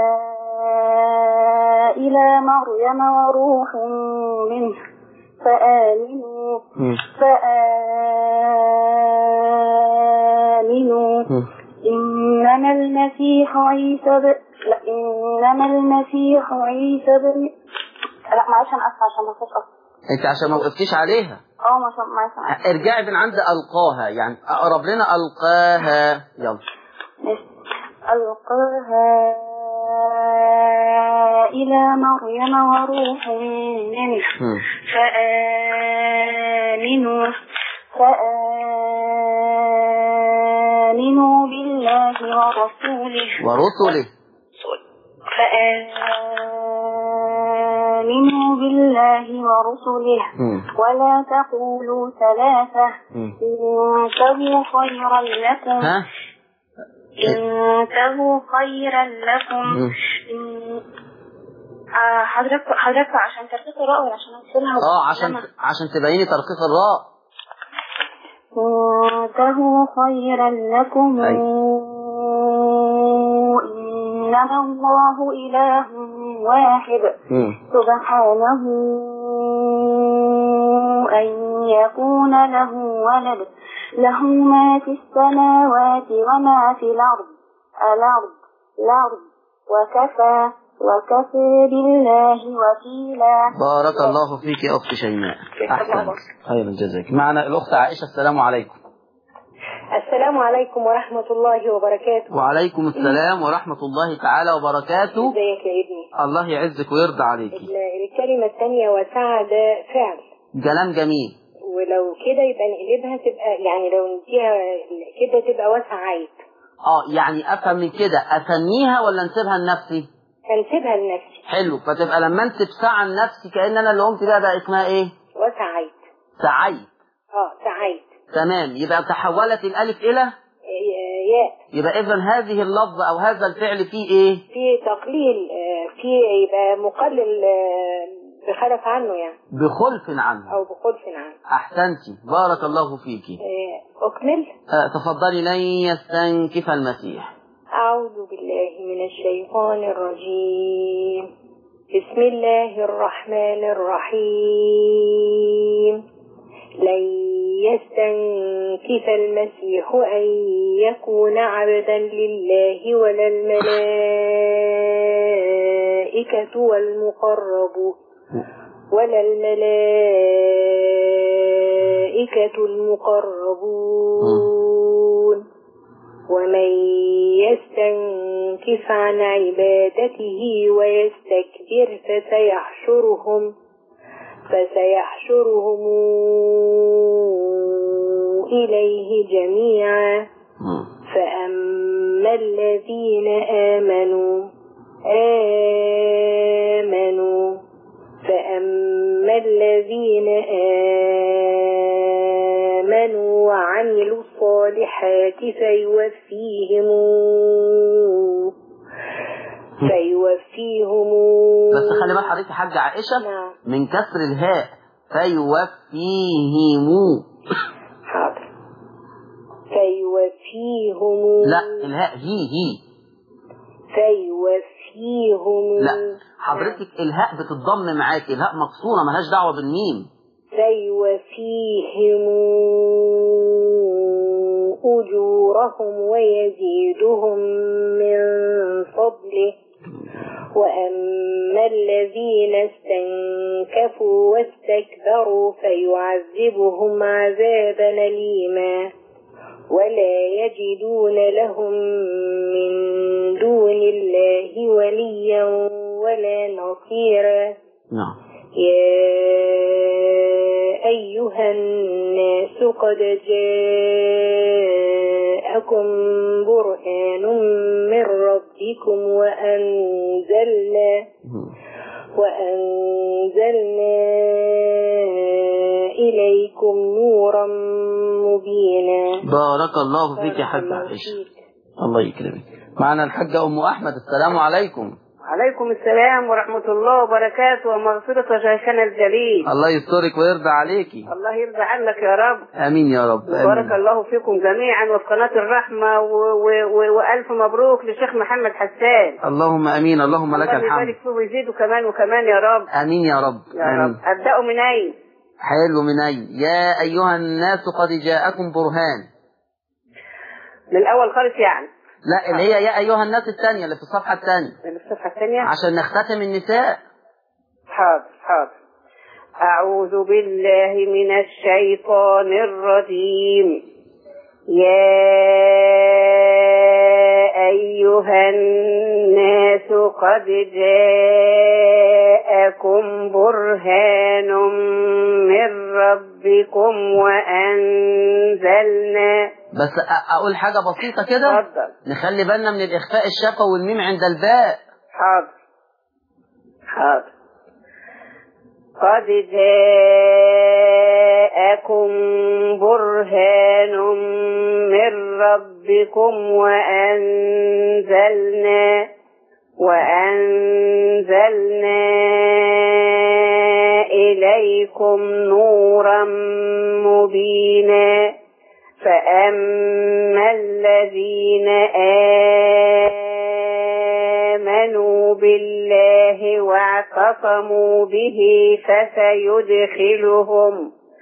إلى مريم وروح منه فآمنوا فآمنوا إنما المسيح عيسى ب... لا إنما المسيح عيسى بن لا معلش أنا آسفة عشان ما فيش أصلا أنت عشان ما وقفتيش عليها اه ما شاء معلش أنا آسفة. ارجعي من عند ألقاها يعني أقرب لنا ألقاها يلا ماشي. ألقاها إلى مريم وروح منه مم. فآمنوا فآمنوا بالله ورسوله ورسله فآمنوا بالله ورسله مم. ولا تقولوا ثلاثة مم. انتهوا خيرا لكم ها انتهوا خيرا لكم مم. إن- آه، حضرتك حضرتك عشان ترتقي الراء ولا عشان اغسلها اه عشان عشان تبيني ترقيق الراء انتهوا خيرا لكم إنما الله إله واحد مم. سبحانه أن يكون له ولد له ما في السماوات وما في الأرض الأرض الأرض وكفى وكفى بالله وكيلا بارك الله فيك يا أخت شيماء أحسن خيرا جزاك معنا الأخت عائشة السلام عليكم السلام عليكم ورحمة الله وبركاته وعليكم السلام ورحمة الله تعالى وبركاته ازيك يا ابني الله يعزك ويرضى عليك ال- الكلمة الثانية وسعد فعل كلام جميل ولو كده يبقى نقلبها تبقى يعني لو نديها كده تبقى وسع عيب اه يعني افهم من كده اسميها ولا نسيبها لنفسي أنسبها لنفسي حلو فتبقى لما انسب سعى لنفسي كأن انا اللي قمت بيها بقى اسمها ايه وسعيت سعيت اه سعيت تمام يبقى تحولت الالف الى آه، ياء يبقى اذا هذه اللفظة او هذا الفعل فيه ايه في تقليل آه، في يبقى مقلل آه، بخلف عنه يعني بخلف عنه أو بخلف عنه احسنتي بارك الله فيكي آه، أكمل آه، تفضلي لن يستنكف المسيح أعوذ بالله من الشيطان الرجيم بسم الله الرحمن الرحيم لن يستنكف المسيح أن يكون عبدا لله ولا الملائكة والمقربون ولا الملائكة المقربون ومن يستنكف عن عبادته ويستكبر فسيحشرهم فسيحشرهم إليه جميعا مم. فأما الذين آمنوا آمنوا فأما الذين آمنوا وعملوا الصالحات فيوفيهم فيوفيهم بس خلي بال حضرتك يا حاجة عائشة نعم من كسر الهاء فيوفيهم حاضر فيوفيهم لا الهاء هي هي فيوفيهم لا حضرتك الهاء بتتضم معاكي الهاء مكسورة ملهاش دعوة بالميم فيوفيهم أجورهم ويزيدهم من فضله وأما الذين استنكفوا واستكبروا فيعذبهم عذابا أليما ولا يجدون لهم من دون الله وليا ولا نصيرا نعم يا أيها الناس قد جاءكم برهان من ربكم وأنزلنا مم. وأنزلنا إليكم نورا مبينا بارك الله فيك يا حاجة الله عائشة فيك. الله يكرمك معنا الحاجة أم أحمد السلام عليكم عليكم السلام ورحمة الله وبركاته ومغفرة شيخنا الجليل الله يسترك ويرضى عليكي الله يرضى عنك يا رب آمين يا رب وبارك آمين الله فيكم جميعا وفي قناة الرحمة و... و... و... وألف مبروك لشيخ محمد حسان اللهم آمين اللهم لك الله الحمد يبارك فيه ويزيده كمان وكمان يا رب آمين يا رب يا رب آمين أبدأوا من أين حلو من أين يا أيها الناس قد جاءكم برهان من الأول خالص يعني لا اللي هي يا أيها الناس الثانية اللي في الصفحة الثانية من الصفحة الثانية عشان نختتم النساء حاضر حاضر أعوذ بالله من الشيطان الرجيم يا أيها الناس قد جاءكم برهان من ربكم وأنزلنا بس أ- أقول حاجة بسيطة كده اتفضل نخلي بالنا من الإخفاء الشفوي والميم عند الباء حاضر حاضر قد جاءكم برهان من ربكم وأنزلنا وأنزلنا إليكم نورا مبينا فأما الذين آمنوا بالله واعتصموا به فسيدخلهم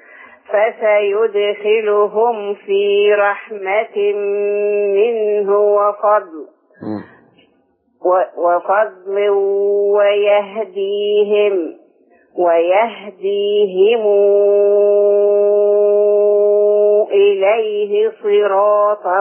فسيدخلهم في رحمة منه وفضل مم. و- وفضل ويهديهم ويهديهم إليه صراطا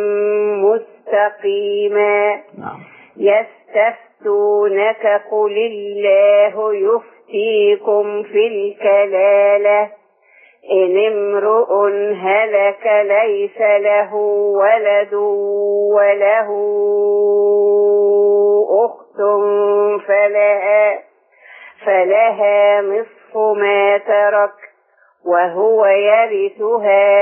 مستقيما نعم يستفتونك قل الله يفتيكم في الكلالة إن امرؤ هلك ليس له ولد وله أخت أختم فلها فلها نصف ما ترك وهو يرثها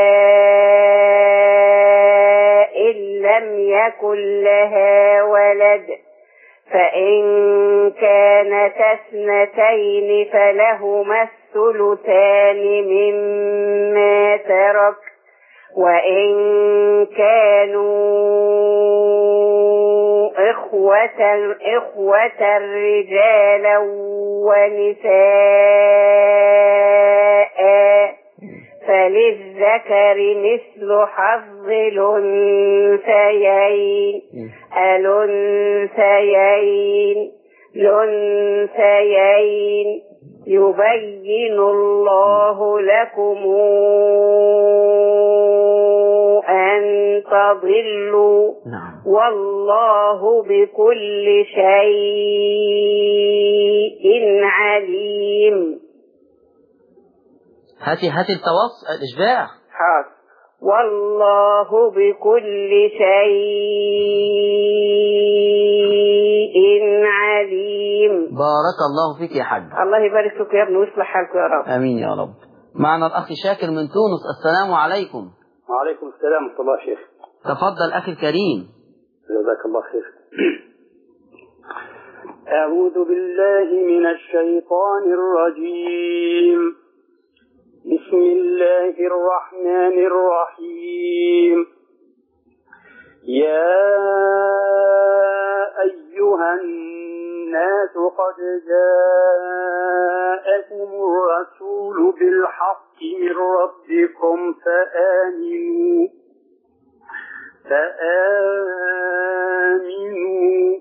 إن لم يكن لها ولد فإن كانت اثنتين فلهما الثلثان مما ترك وإن كانوا إخوة إخوة رجالا ونساء فللذكر مثل حظ الأنثيين الأنثيين الأنثيين يبين الله لكم أن تضلوا نعم والله بكل شيء عليم هاتي هاتي التوص الإشباع حاضر والله بكل شيء عليم بارك الله فيك يا حاج الله يبارك فيك يا ابني ويصلح حالك يا رب امين يا رب معنا الاخ شاكر من تونس السلام عليكم وعليكم السلام ورحمة الله شيخ تفضل اخي الكريم جزاك الله خير أعوذ بالله من الشيطان الرجيم بسم الله الرحمن الرحيم يا أيها الناس قد جاءكم الرسول بالحق من ربكم فآمنوا فآمنوا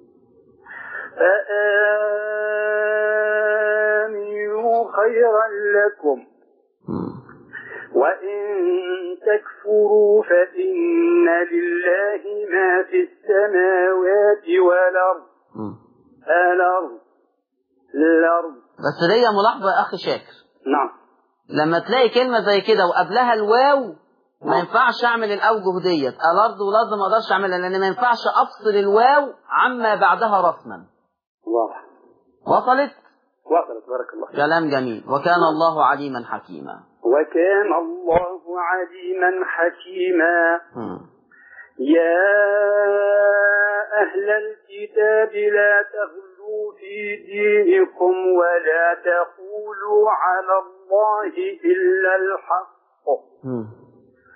فآمنوا خيرا لكم مم. وإن تكفروا فإن لله ما في السماوات والأرض مم. الأرض الأرض بس ليا ملاحظه يا اخي شاكر نعم لما تلاقي كلمه زي كده وقبلها الواو ما ينفعش اعمل الاوجه ديت الارض ولازم ما اقدرش اعملها لان ما ينفعش افصل الواو عما بعدها رسما واضح وصلت وصلت بارك الله فيك كلام جميل وكان الله عليما حكيما وكان الله عليما حكيما مم. يا أهل الكتاب لا تغلوا في دينكم ولا تقولوا على الله إلا الحق مم.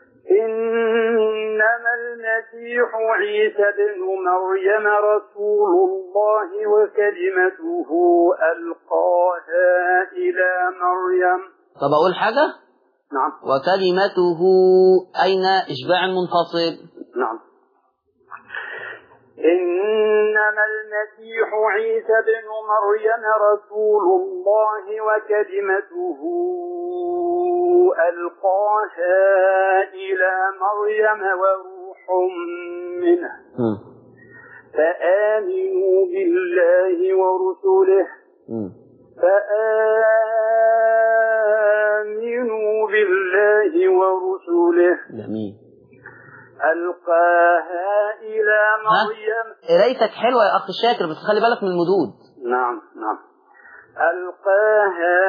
إنما المسيح عيسى بن مريم رسول الله وكلمته ألقاها إلى مريم طب اقول حاجه نعم وكلمته اين اشباع منفصل نعم إنما المسيح عيسى بن مريم رسول الله وكلمته ألقاها إلى مريم وروح منه مم. فآمنوا بالله ورسله مم. فآمنوا بالله ورسله جميل ألقاها إلى مريم قرايتك حلوه يا اخ شاكر بس خلي بالك من المدود نعم نعم ألقاها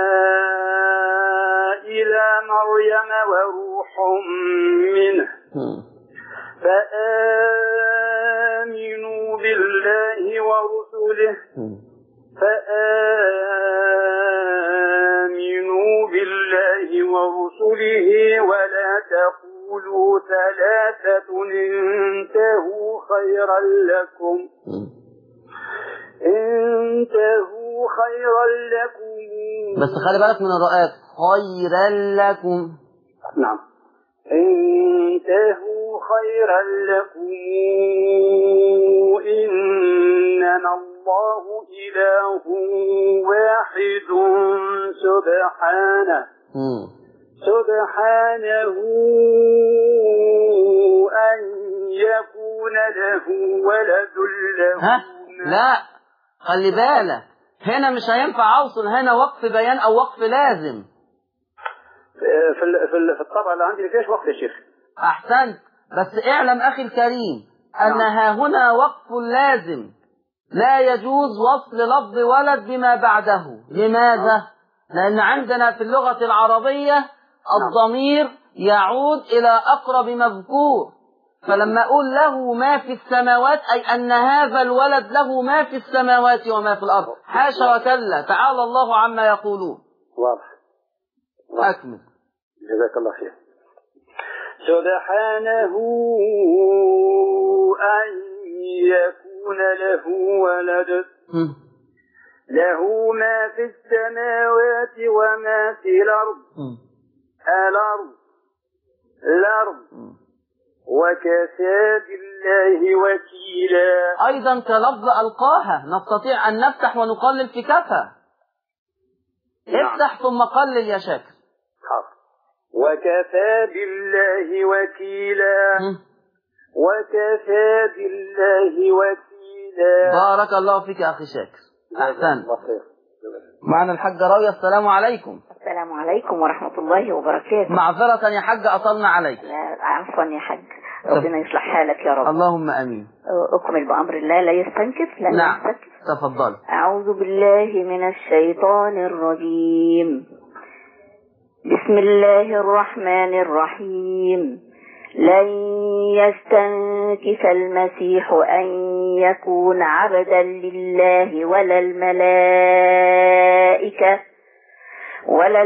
إلى مريم وروح منه مم. فآمنوا بالله ورسله مم. فآمنوا بالله ورسله ولا تقولوا ثلاثة انتهوا خيرا لكم مم. انتهوا خيرا لكم بس خلي بالك من الرؤات خيرا لكم نعم انتهوا خيرا لكم إنما الله إله واحد سبحانه مم. سبحانه أن يكون له ولد له ها لا خلي بالك هنا مش هينفع اوصل هنا وقف بيان او وقف لازم في ال- في ال- في الطبعة اللي عندي فيش وقت يا شيخ احسنت بس اعلم اخي الكريم ان نعم. ها هنا وقف لازم لا يجوز وصل لفظ ولد بما بعده لماذا؟ لأن عندنا في اللغة العربية الضمير يعود إلى أقرب مذكور فلما أقول له ما في السماوات أي أن هذا الولد له ما في السماوات وما في الأرض حاشا وكلا تعالى الله عما يقولون واضح أكمل جزاك الله خير سبحانه أن يكون له ولد هم. له ما في السماوات وما في الأرض هم. الأرض الأرض وكفى بالله وكيلا أيضا كلفظ ألقاها نستطيع أن نفتح ونقلل في كفى نعم. افتح ثم قلل يا شاكر حاضر وكفى بالله وكيلا هم. وكفى بالله وكيلا بارك الله فيك يا أخي شاكر أحسنت الله خير معنا الحاجة راوية السلام عليكم السلام عليكم ورحمة الله وبركاته معذرة يا حاج أطلنا عليك لا، عفوا يا حاج ربنا يصلح حالك يا رب اللهم أمين أكمل بأمر الله لا يستنكف لا نعم يستنكف تفضل أعوذ بالله من الشيطان الرجيم بسم الله الرحمن الرحيم لن يستنكف المسيح أن يكون عبدا لله ولا الملائكة ولا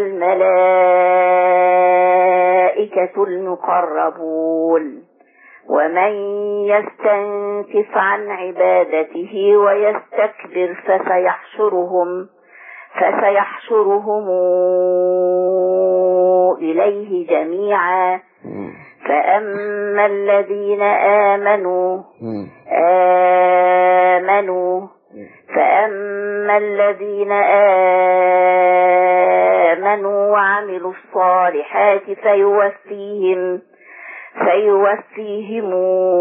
الملائكة المقربون ومن يستنكف عن عبادته ويستكبر فسيحشرهم فسيحشرهم إليه جميعا فأما الذين آمنوا آمنوا فأما الذين آمنوا وعملوا الصالحات فيوفيهم فيوفيهم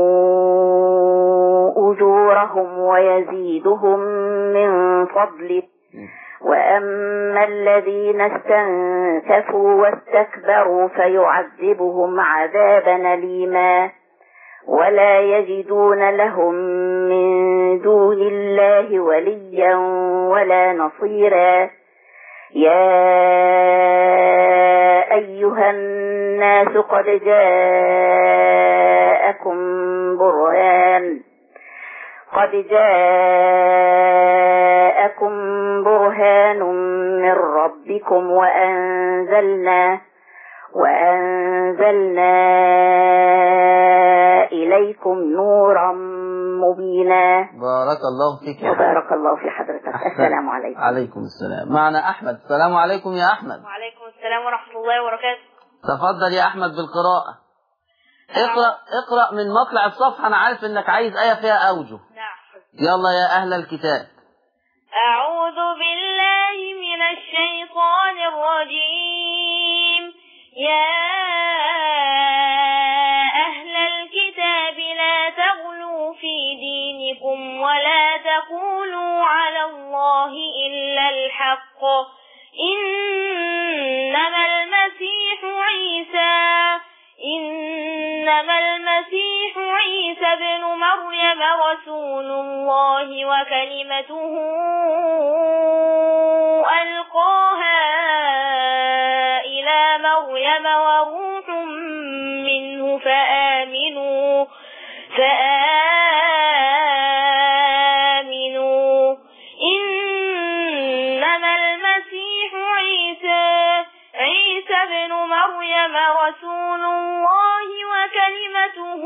أجورهم ويزيدهم من فضله وأما الذين استنكفوا واستكبروا فيعذبهم عذابا أليما ولا يجدون لهم من دون الله وليا ولا نصيرا يا أيها الناس قد جاءكم برهان قد جاءكم برهان من ربكم وأنزلنا وأنزلنا إليكم نورا مبينا بارك الله فيك يا حاج وبارك الله في حضرتك السلام عليكم عليكم السلام معنا أحمد السلام عليكم يا أحمد وعليكم السلام ورحمة الله وبركاته تفضل يا أحمد بالقراءة اقرأ اقرأ من مطلع الصفحة أنا عارف إنك عايز آية فيها أوجه نعم يلا يا أهل الكتاب أعوذ بالله من الشيطان الرجيم يا أهل الكتاب لا تغلوا في دينكم ولا تقولوا على الله إلا الحق إنما المسيح عيسى إنما المسيح عيسى بن مريم رسول الله وكلمته ألقاها إلى مريم وروح منه فآمنوا فآمنوا إنما المسيح عيسى عيسى بن مريم رسول الله وكلمته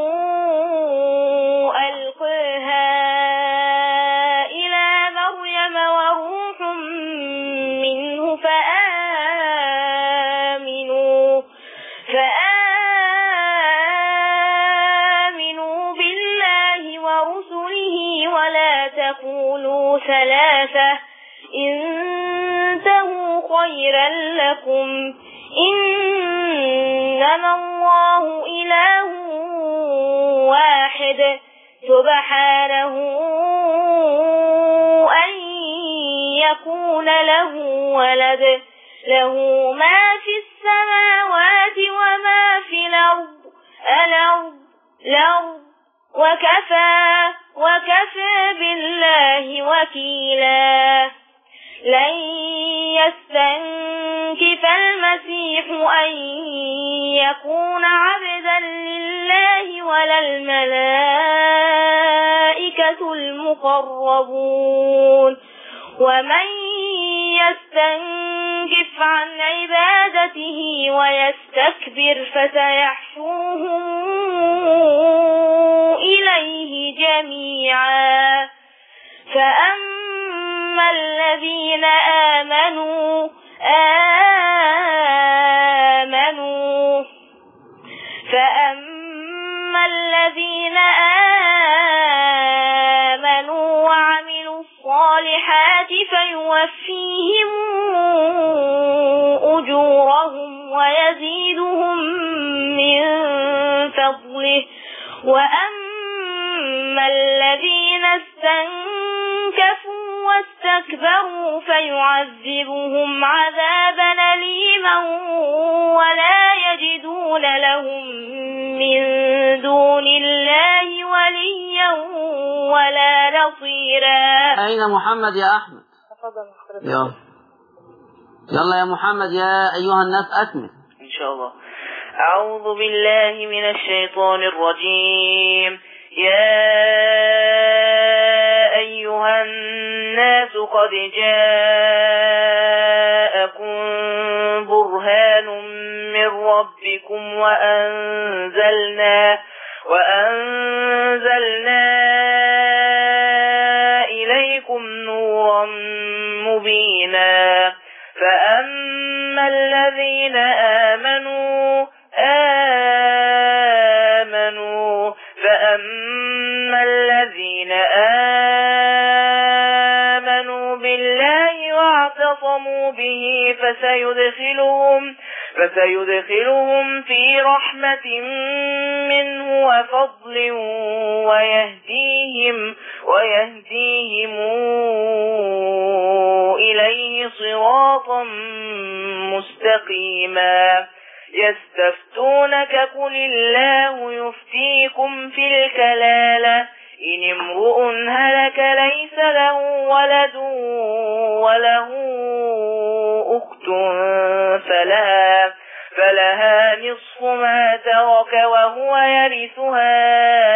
ألقاها إلى مريم وروح منه فآمنوا فآمنوا بالله ورسله ولا تقولوا ثلاثة انتهوا خيرا لكم إنما الله إله واحد سبحانه أن يكون له ولد له ما في السماوات وما في الأرض الأرض الأرض وكفى وكفى بالله وكيلا لن يستنكف المسيح أن يكون عبدا لله ولا الملائكة المقربون ومن يستنكف عن عبادته ويستكبر فسيحشوهم إليه جميعا فأما الذين آمنوا آمنوا فأما الذين آمنوا وعملوا الصالحات فيوفيهم أجورهم ويزيدهم من فضله وأما الذين استنكفوا واستكبروا فيعذبهم عذابا أليما ولا يجدون لهم من دون الله وليا ولا نصيرا أين محمد يا أحمد تفضل حضرتك يلا يلا يا محمد يا أيها الناس أكمل إن شاء الله أعوذ بالله من الشيطان الرجيم يا أيها الناس قد جاءكم برهان من ربكم وأنزلنا وأنزلنا إليكم نورا مبينا فأما الذين آمنوا آمنوا فأما الذين آمنوا بالله واعتصموا به فسيدخلهم فسيدخلهم في رحمة منه وفضل ويهديهم ويهديهم إليه صراطا مستقيما يستفتونك قل الله يفتيكم في الكلالة إن امرؤ هلك ليس له ولد وله أخت فلها فلها نصف ما ترك وهو يرثها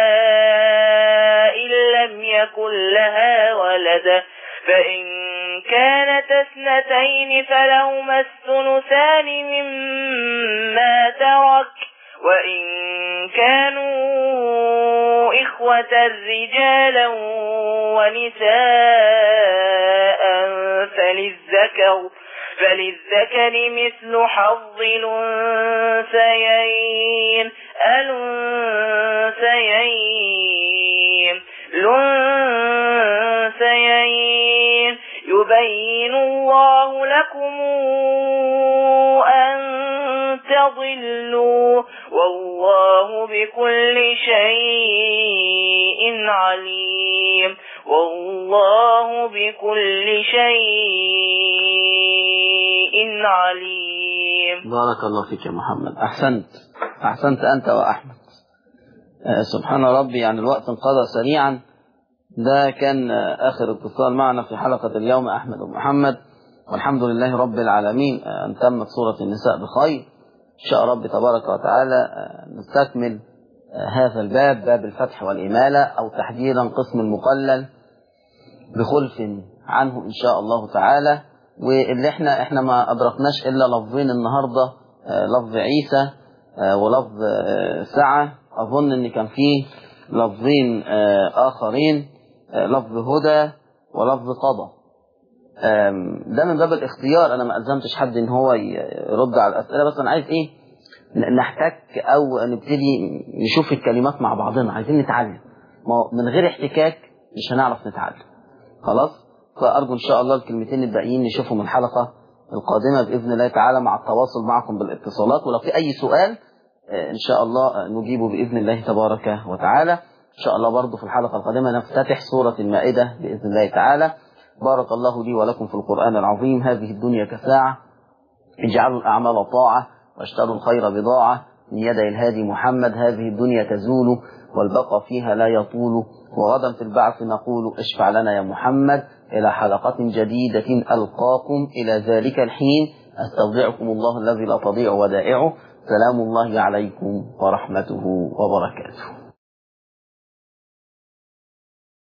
إن لم يكن لها ولد فإن كانت اثنتين فلهما الثلثان مما ترك وإن كانوا إخوة رجالا ونساء فللذكر فللذكر مثل حظ الأنثيين الأنثيين الأنثيين يبين الله لكم أن تضلوا والله بكل شيء عليم والله بكل شيء عليم بارك الله فيك يا محمد أحسنت أحسنت أنت وأحمد آه، سبحان ربي يعني الوقت انقضى سريعا ده كان آه، آخر اتصال معنا في حلقة اليوم أحمد ومحمد والحمد لله رب العالمين آه، أن تمت سورة النساء بخير إن شاء رب تبارك وتعالى آه، نستكمل آه، هذا الباب باب الفتح والإمالة أو تحديدا قسم المقلل بخلف عنه إن شاء الله تعالى واللي احنا احنا ما أدركناش إلا لفظين النهاردة آه، لفظ عيسى آه، ولفظ آه، سعة أظن إن كان فيه لفظين آه، آخرين آه، لفظ هدى ولفظ قضى آم، ده من باب الاختيار أنا ما ألزمتش حد إن هو ي- يرد على الأسئلة بس أنا عايز إيه ن- نحتك أو نبتدي نشوف الكلمات مع بعضنا عايزين نتعلم ما هو من غير احتكاك مش هنعرف نتعلم خلاص فأرجو إن شاء الله الكلمتين الباقيين نشوفهم الحلقة القادمة بإذن الله تعالى مع التواصل معكم بالاتصالات ولو في أي سؤال آه، إن شاء الله آه، نجيبه بإذن الله تبارك وتعالى إن شاء الله برضو في الحلقة القادمة نفتتح سورة المائدة بإذن الله تعالى بارك الله لي ولكم في القرآن العظيم هذه الدنيا كساعة اجعلوا الأعمال طاعة واشتروا الخير بضاعة من يدي الهادي محمد هذه الدنيا تزول والبقى فيها لا يطول وغدا في البعث نقول اشفع لنا يا محمد إلى حلقة جديدة ألقاكم إلى ذلك الحين أستودعكم الله الذي لا تضيع ودائعه سلام الله عليكم ورحمته وبركاته